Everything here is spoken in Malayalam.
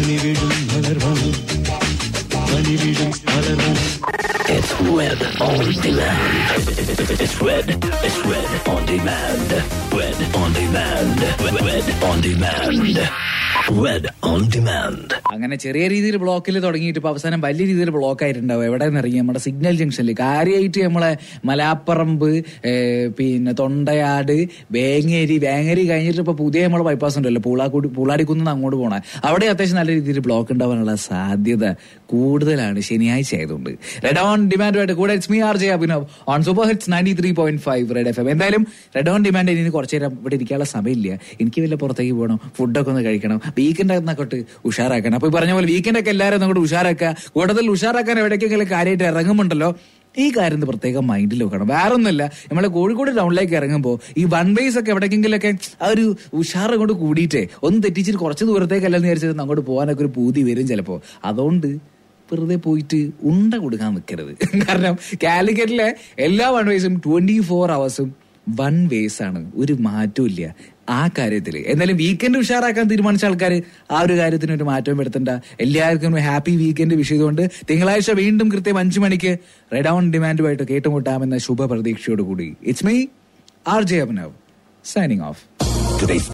പനിവിടും മലർവനം പനിവിടും മലർവനം It's Red on demand. It's Red. It's Red on demand. Red on demand. Red on demand. Red on demand. അങ്ങനെ ചെറിയ രീതിയിൽ ബ്ലോക്കിൽ തുടങ്ങിയിട്ട് ഇപ്പൊ അവസാനം വലിയ രീതിയിൽ ബ്ലോക്ക് ആയിട്ടുണ്ടാവും എവിടെ നിന്നറിയാം നമ്മുടെ സിഗ്നൽ ജംഗ്ഷനിൽ കാര്യമായിട്ട് നമ്മളെ മലാപ്പറമ്പ് ഏ, പിന്നെ തൊണ്ടയാട് വേങ്ങേരി വേങ്ങേരി കഴിഞ്ഞിട്ട് ഇപ്പൊ പുതിയ നമ്മളെ ബൈപ്പാസ് ഉണ്ടല്ലോ പൂളാക്കുടി പൂളാടിക്കുന്ന് അങ്ങോട്ട് പോണ അവിടെ അത്യാവശ്യം നല്ല രീതിയിൽ ബ്ലോക്ക് ഉണ്ടാവാനുള്ള സാധ്യത കൂടുതലാണ് ശനിയാഴ്ച ആയതുകൊണ്ട് റെഡ് ഓൺ ഡിമാൻഡുമായിട്ട് കൂടെ it's me R J Abhinav on super hits ninety three point five red F M എന്തായാലും റെഡ് ഓൺ ഡിമാൻഡ് ഇനി കുറച്ച് നേരം ഇവിടെ ഇരിക്കാനുള്ള സമയമില്ല എനിക്ക് വല്ല പുറത്തേക്ക് പോകണം ഫുഡൊക്കെ ഒന്ന് കഴിക്കണം വീക്കെൻഡ് എന്നൊക്കെ ഉഷാറാക്കണം അപ്പൊ ഈ പറഞ്ഞ പോലെ വീക്കെൻഡ് ഒക്കെ എല്ലാവരും അങ്ങോട്ട് ഉഷാറാക്കുക കൂടുതൽ ഉഷാറാക്കാൻ എവിടേക്കെങ്കിലും കാര്യമായിട്ട് ഇറങ്ങുമുണ്ടല്ലോ ഈ കാര്യം ഒന്ന് പ്രത്യേകം മൈൻഡിൽ വെക്കണം വേറെ ഒന്നുമില്ല നമ്മളെ കോഴിക്കോട് ടൗണിലേക്ക് ഇറങ്ങുമ്പോൾ ഈ വൺ വേസ് ഒക്കെ എവിടേക്കെങ്കിലൊക്കെ ആ ഒരു ഉഷാർ കൊണ്ട് കൂടിയിട്ടേ ഒന്ന് തെറ്റിച്ചിട്ട് കുറച്ച് ദൂരത്തേക്കല്ലെന്ന് വിചാരിച്ചിട്ട് അങ്ങോട്ട് പോകാനൊക്കെ ഒരു പൂതി വരും ചിലപ്പോൾ അതുകൊണ്ട് വെറുതെ പോയിട്ട് ഉണ്ട കൊടുക്കാൻ നിൽക്കരുത് കാരണം കാലിക്കറ്റിലെ എല്ലാ വൺ വേസും ട്വന്റി ഫോർ അവേഴ്സും വൺ വേസ് ആണ് ഒരു മാറ്റവും ഇല്ല ആ കാര്യത്തിൽ എന്നാലും വീക്കെൻഡ് ഉഷാറാക്കാൻ തീരുമാനിച്ച ആൾക്കാർ ആ ഒരു കാര്യത്തിന് ഒരു മാറ്റവും വരുത്തണ്ട എല്ലാവർക്കും ഹാപ്പി വീക്കെൻഡ് വിഷയതുകൊണ്ട് തിങ്കളാഴ്ച വീണ്ടും കൃത്യം അഞ്ചു മണിക്ക് റെഡ് ഓൺ ഡിമാൻഡുമായിട്ട് കേട്ടുമുട്ടാമെന്ന ശുഭ പ്രതീക്ഷയോടുകൂടി it's me R J Abhinav signing off Today's